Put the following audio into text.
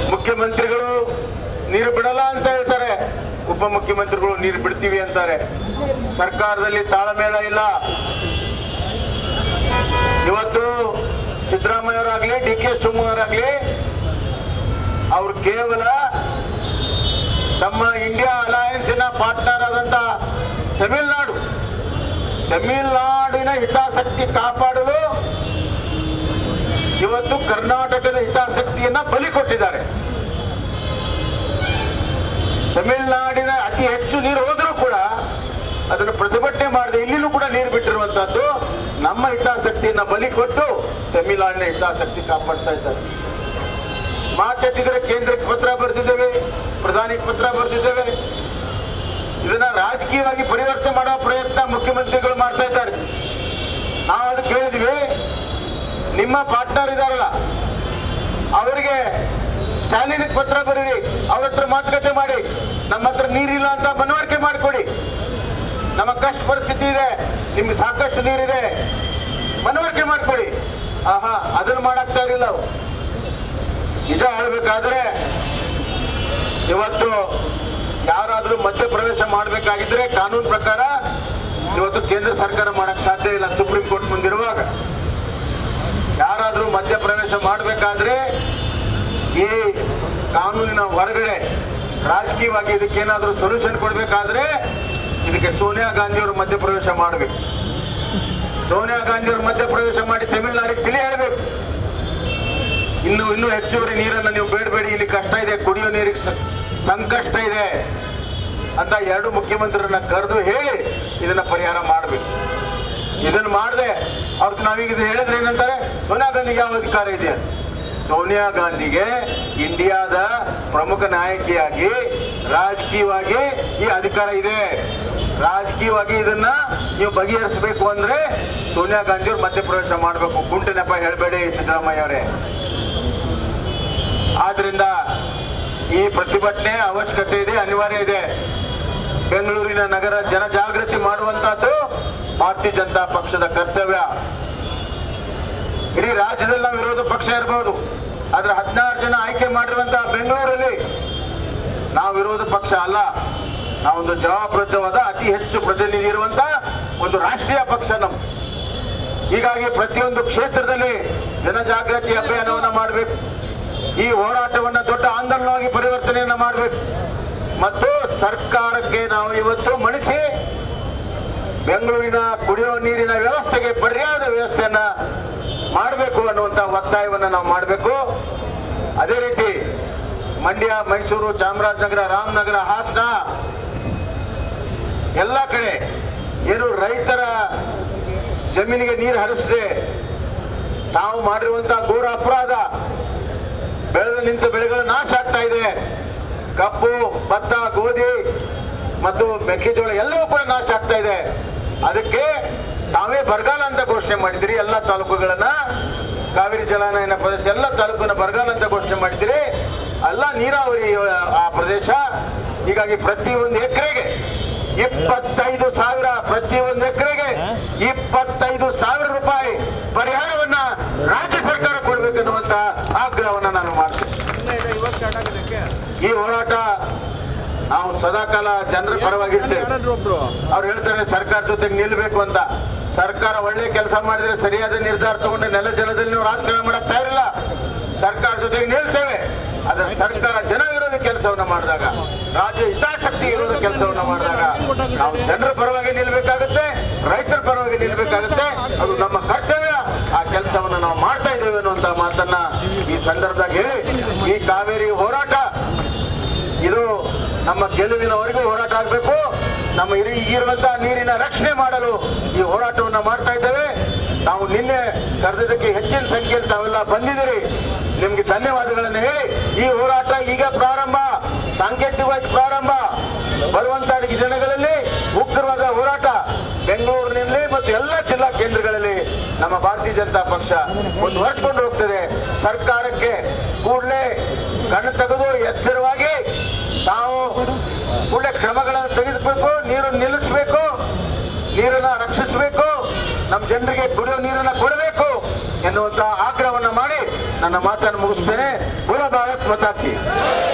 ಮುಖ್ಯಮಂತ್ರಿಗಳು ನೀರು ಬಿಡಲ್ಲ ಅಂತ ಹೇಳ್ತಾರೆ ಉಪಮುಖ್ಯಮಂತ್ರಿಗಳು ನೀರು ಬಿಡ್ತೀವಿ ಅಂತಾರೆ ಸರ್ಕಾರದಲ್ಲಿ ತಾಳಮೇಳ ಇಲ್ಲ ಇವತ್ತು ಸಿದ್ದರಾಮಯ್ಯವರಾಗ್ಲಿ ಡಿ ಕೆ ಶಿವಕುಮಾರಾಗ್ಲಿ ಅವ್ರು ಕೇವಲ ತಮ್ಮ ಇಂಡಿಯಾ ಅಲಯನ್ಸಿನ ಪಾರ್ಟ್ನರ್ ಆದಂತ ತಮಿಳುನಾಡು ತಮಿಳುನಾಡಿನ ಹಿತಾಸಕ್ತಿ ಕಾಪಾಡಲು ಇವತ್ತು ಕರ್ನಾಟಕದ ಹಿತಾಸಕ್ತಿಯನ್ನ ಬಲಿ ಕೊಟ್ಟಿದ್ದಾರೆ ತಮಿಳುನಾಡಿನ ಅತಿ ಹೆಚ್ಚು ನೀರು ಹೋದರೂ ಕೂಡ ಅದನ್ನು ಪ್ರತಿಭಟನೆ ಮಾಡದೆ ಇಲ್ಲಿನೂ ಕೂಡ ನೀರು ಬಿಟ್ಟಿರುವಂತಹದ್ದು ನಮ್ಮ ಹಿತಾಸಕ್ತಿಯನ್ನ ಬಲಿ ಕೊಟ್ಟು ತಮಿಳುನಾಡಿನ ಹಿತಾಸಕ್ತಿ ಕಾಪಾಡ್ತಾ ಇದ್ದಾರೆ ಮಾತೆತ್ತಿದ್ರೆ ಕೇಂದ್ರಕ್ಕೆ ಪತ್ರ ಬರೆದಿದ್ದೇವೆ ಪ್ರಧಾನಿಗೆ ಪತ್ರ ಬರೆದಿದ್ದೇವೆ ಇದನ್ನ ರಾಜಕೀಯವಾಗಿ ಪರಿವರ್ತನೆ ಮಾಡೋ ಪ್ರಯತ್ನ ಮುಖ್ಯಮಂತ್ರಿಗಳು ಮಾಡ್ತಾ ಇದ್ದಾರೆ ನಾವು ಅದು ಕೇಳಿದ್ವಿ ನಿಮ್ಮ ಪಾರ್ಟ್ನರ್ ಇದಾರಲ್ಲ ಅವರಿಗೆ ಸ್ಟಾಲಿನ್ ಪತ್ರ ಬರೀರಿ ಅವ್ರ ಹತ್ರ ಮಾತುಕತೆ ಮಾಡಿ ನಮ್ಮ ಹತ್ರ ನೀರಿಲ್ಲ ಅಂತ ಮನವರಿಕೆ ಮಾಡಿಕೊಡಿ ನಮ್ಮ ಕಷ್ಟ ಪರಿಸ್ಥಿತಿ ಇದೆ ನಿಮ್ಗೆ ಸಾಕಷ್ಟು ನೀರಿದೆ ಮನವರಿಕೆ ಮಾಡಿಕೊಡಿ ಆಹಾ ಅದನ್ನು ಮಾಡಾಕ್ತಾ ಇರಲಿಲ್ಲ ಅವ್ರು ನಿಜ ಹೇಳ್ಬೇಕಾದ್ರೆ ಇವತ್ತು ಯಾರಾದ್ರೂ ಮಧ್ಯ ಪ್ರವೇಶ ಮಾಡಬೇಕಾಗಿದ್ರೆ ಕಾನೂನು ಪ್ರಕಾರ ಇವತ್ತು ಕೇಂದ್ರ ಸರ್ಕಾರ ಮಾಡಕ್ ಸಾಧ್ಯ ಇಲ್ಲ ಸುಪ್ರೀಂ ಕೋರ್ಟ್ ಮುಂದಿರುವಾಗ ಯಾರಾದ್ರೂ ಮಧ್ಯ ಪ್ರವೇಶ ಮಾಡಬೇಕಾದ್ರೆ ಈ ಕಾನೂನಿನ ಹೊರಗಡೆ ರಾಜಕೀಯವಾಗಿ ಇದಕ್ಕೆ ಏನಾದ್ರೂ ಸೊಲ್ಯೂಷನ್ ಕೊಡ್ಬೇಕಾದ್ರೆ ಇದಕ್ಕೆ ಸೋನಿಯಾ ಗಾಂಧಿ ಅವರು ಮಧ್ಯ ಪ್ರವೇಶ ಮಾಡಬೇಕು ಸೋನಿಯಾ ಗಾಂಧಿ ಅವರು ಮಧ್ಯ ಪ್ರವೇಶ ಮಾಡಿ ತಮಿಳುನಾಡಿಗೆ ತಿಳಿ ಹೇಳಬೇಕು ಇನ್ನು ಇನ್ನೂ ಹೆಚ್ಚುವರಿ ನೀರನ್ನು ನೀವು ಬೇಡಬೇಡಿ ಇಲ್ಲಿ ಕಷ್ಟ ಇದೆ ಕುಡಿಯೋ ನೀರಿಗೆ ಸ- ಸಂಕಷ್ಟ ಇದೆ ಅಂತ ಎರಡು ಮುಖ್ಯಮಂತ್ರಿರನ್ನ ಕರೆದು ಹೇಳಿ ಇದನ್ನ ಪರಿಹಾರ ಮಾಡಬೇಕು ಇದನ್ನ ಮಾಡದೆ ಅವ್ರಿಗೆ ನಾವೀಗ ಇದು ಹೇಳಿದ್ರೆ ಏನಂತಾರೆ ಸೋನಿಯಾ ಗಾಂಧಿಗೆ ಯಾವ ಅಧಿಕಾರ ಇದೆ ಸೋನಿಯಾ ಗಾಂಧಿಗೆ ಇಂಡಿಯಾದ ಪ್ರಮುಖ ನಾಯಕಿಯಾಗಿ ರಾಜಕೀಯವಾಗಿ ಈ ಅಧಿಕಾರ ಇದೆ ರಾಜಕೀಯವಾಗಿ ಇದನ್ನ ನೀವು ಬಗೆಹರಿಸಬೇಕು ಅಂದ್ರೆ ಸೋನಿಯಾ ಗಾಂಧಿ ಅವ್ರು ಮಧ್ಯಪ್ರವೇಶ ಮಾಡಬೇಕು ಕುಂಟು ನೆಪ ಹೇಳಬೇಡಿ ಸಿದ್ದರಾಮಯ್ಯ ಅವರೇ ಆದ್ರಿಂದ ಈ ಪ್ರತಿಭಟನೆ ಅವಶ್ಯಕತೆ ಇದೆ ಅನಿವಾರ್ಯ ಇದೆ ಬೆಂಗಳೂರಿನ ನಗರ ಜನಜಾಗೃತಿ ಮಾಡುವಂತಹದ್ದು ಭಾರತೀಯ ಜನತಾ ಪಕ್ಷದ ಕರ್ತವ್ಯ ಇಡೀ ರಾಜ್ಯದಲ್ಲಿ ನಾವು ವಿರೋಧ ಪಕ್ಷ ಇರಬಹುದು ಆದ್ರೆ ಹದಿನಾರು ಜನ ಆಯ್ಕೆ ಮಾಡಿರುವಂತಹ ಬೆಂಗಳೂರಲ್ಲಿ ನಾವು ವಿರೋಧ ಪಕ್ಷ ಅಲ್ಲ ನಾವೊಂದು ಜವಾಬ್ದಾರಿವಾದ ಅತಿ ಹೆಚ್ಚು ಪ್ರತಿನಿಧಿ ಇರುವಂತ ಒಂದು ರಾಷ್ಟ್ರೀಯ ಪಕ್ಷ ನಮ್ಮ ಹೀಗಾಗಿ ಪ್ರತಿಯೊಂದು ಕ್ಷೇತ್ರದಲ್ಲಿ ಜನಜಾಗೃತಿ ಅಭಿಯಾನವನ್ನ ಮಾಡಬೇಕು ಈ ಹೋರಾಟವನ್ನ ದೊಡ್ಡ ಆಂದೋಲನವಾಗಿ ಪರಿವರ್ತನೆಯನ್ನ ಮಾಡಬೇಕು ಮತ್ತು ಸರ್ಕಾರಕ್ಕೆ ನಾವು ಇವತ್ತು ಮಣಿಸಿ ಬೆಂಗಳೂರಿನ ಕುಡಿಯುವ ನೀರಿನ ವ್ಯವಸ್ಥೆಗೆ ಪರ್ಯಾಯದ ವ್ಯವಸ್ಥೆಯನ್ನ ಮಾಡಬೇಕು ಅನ್ನುವಂತ ಒತ್ತಾಯವನ್ನ ನಾವು ಮಾಡಬೇಕು ಅದೇ ರೀತಿ ಮಂಡ್ಯ ಮೈಸೂರು ಚಾಮರಾಜನಗರ ರಾಮನಗರ ಹಾಸನ ಎಲ್ಲ ಕಡೆ ಏನು ರೈತರ ಜಮೀನಿಗೆ ನೀರು ಹರಿಸದೆ ತಾವು ಮಾಡಿರುವಂತಹ ಘೋರ ಅಪರಾಧ ಬೆಳೆದ ನಿಂತ ಬೆಳೆಗಳು ನಾಶ ಆಗ್ತಾ ಇದೆ ಕಬ್ಬು ಭತ್ತ ಗೋಧಿ ಮತ್ತು ಮೆಕ್ಕೆಜೋಳ ಎಲ್ಲವೂ ಕೂಡ ನಾಶ ಆಗ್ತಾ ಇದೆ ಅದಕ್ಕೆ ತಾವೇ ಬರಗಾಲ ಅಂತ ಘೋಷಣೆ ಮಾಡಿದಿರಿ ಎಲ್ಲ ತಾಲೂಕುಗಳನ್ನ ಕಾವೇರಿ ಜಲಾನಯನ ಪ್ರದೇಶ ಎಲ್ಲ ತಾಲೂಕನ್ನ ಬರಗಾಲ ಅಂತ ಘೋಷಣೆ ಮಾಡಿದಿರಿ ಎಲ್ಲ ನೀರಾವರಿ ಆ ಪ್ರದೇಶ ಹೀಗಾಗಿ ಪ್ರತಿ ಒಂದು ಎಕರೆಗೆ ಇಪ್ಪತ್ತೈದು ಸಾವಿರ ಪ್ರತಿ ಒಂದು ಎಕರೆಗೆ ಇಪ್ಪತ್ತೈದು ಸಾವಿರ ರೂಪಾಯಿ ಪರಿಹಾರವನ್ನ ರಾಜ್ಯ ಸರ್ಕಾರ ಕೊಡ್ಬೇಕನ್ನುವಂತ ಆಗ್ರಹವನ್ನ ನಾನು ಮಾಡ್ತೀನಿ ಈ ಹೋರಾಟ ನಾವು ಸದಾಕಾಲ ಜನರ ಪರವಾಗಿರ್ತೇವೆ ಅವ್ರು ಹೇಳ್ತಾರೆ ಸರ್ಕಾರ ಜೊತೆಗೆ ನಿಲ್ಬೇಕು ಅಂತ ಸರ್ಕಾರ ಒಳ್ಳೆ ಕೆಲಸ ಮಾಡಿದ್ರೆ ಸರಿಯಾದ ನಿರ್ಧಾರ ತಗೊಂಡು ನೆಲ ಜಲದಲ್ಲಿ ನಾವು ರಾಜಕಾರಣ ಮಾಡಕ್ ತಯಾರಿಲ್ಲ ಸರ್ಕಾರ ಜೊತೆಗೆ ನಿಲ್ತೇವೆ ಆದ್ರೆ ಸರ್ಕಾರ ಜನ ವಿರೋಧ ಕೆಲಸವನ್ನ ಮಾಡಿದಾಗ ರಾಜ್ಯ ಹಿತಾಸಕ್ತಿ ವಿರೋಧ ಕೆಲಸವನ್ನ ಮಾಡಿದಾಗ ನಾವು ಜನರ ಪರವಾಗಿ ನಿಲ್ಬೇಕಾಗುತ್ತೆ ರೈತರ ಪರವಾಗಿ ನಿಲ್ಬೇಕಾಗುತ್ತೆ ಅದು ನಮ್ಮ ಕರ್ತವ್ಯ ಆ ಕೆಲಸವನ್ನ ನಾವು ಮಾಡ್ತಾ ಇದ್ದೇವೆ ಅನ್ನುವಂತ ಮಾತನ್ನ ಈ ಸಂದರ್ಭದಾಗ ಹೇಳಿ ಈ ಕಾವೇರಿ ಹೋರಾಟ ಇದು ನಮ್ಮ ಗೆಲುವಿನವರೆಗೂ ಹೋರಾಟ ಆಗಬೇಕು ನಮ್ಮ ಇರಿ ಈಗಿರುವಂತಹ ನೀರಿನ ರಕ್ಷಣೆ ಮಾಡಲು ಈ ಹೋರಾಟವನ್ನ ಮಾಡ್ತಾ ಇದ್ದೇವೆ ನಾವು ನಿನ್ನೆ ಕರೆದಿದ್ದಕ್ಕೆ ಹೆಚ್ಚಿನ ಸಂಖ್ಯೆಯಲ್ಲಿ ತಾವೆಲ್ಲ ಬಂದಿದ್ದೀರಿ ನಿಮ್ಗೆ ಧನ್ಯವಾದಗಳನ್ನು ಹೇಳಿ ಈ ಹೋರಾಟ ಈಗ ಪ್ರಾರಂಭ ಸಾಂಕೇತಿಕವಾಗಿ ಪ್ರಾರಂಭ ಬರುವಂತಹ ದಿನಗಳಲ್ಲಿ ಉಗ್ರವಾದ ಹೋರಾಟ ಬೆಂಗಳೂರಿನಲ್ಲಿ ಮತ್ತು ಎಲ್ಲ ಜಿಲ್ಲಾ ಕೇಂದ್ರಗಳಲ್ಲಿ ನಮ್ಮ ಭಾರತೀಯ ಜನತಾ ಪಕ್ಷ ಮುಂದುವರಿಸಿಕೊಂಡು ಹೋಗ್ತದೆ ಸರ್ಕಾರಕ್ಕೆ ಕೂಡಲೇ ಕಣ್ಣು ತೆಗೆದು ಎಚ್ಚರವಾಗಿ ತಾವು ಕೂಡಲೇ ಕ್ರಮಗಳನ್ನು ತೆಗೆದುಬೇಕು ನೀರು ನಿಲ್ಲಿಸಬೇಕು ನೀರನ್ನ ರಕ್ಷಿಸಬೇಕು ನಮ್ಮ ಜನರಿಗೆ ಕುಡಿಯೋ ನೀರನ್ನ ಕೊಡಬೇಕು ಎನ್ನುವಂತ ಆಗ್ರಹವನ್ನ ಮಾಡಿ ನನ್ನ ಮಾತನ್ನು ಮುಗಿಸ್ತೇನೆ ಪೂರ ಭಾರತ್ ಮತಾಕಿ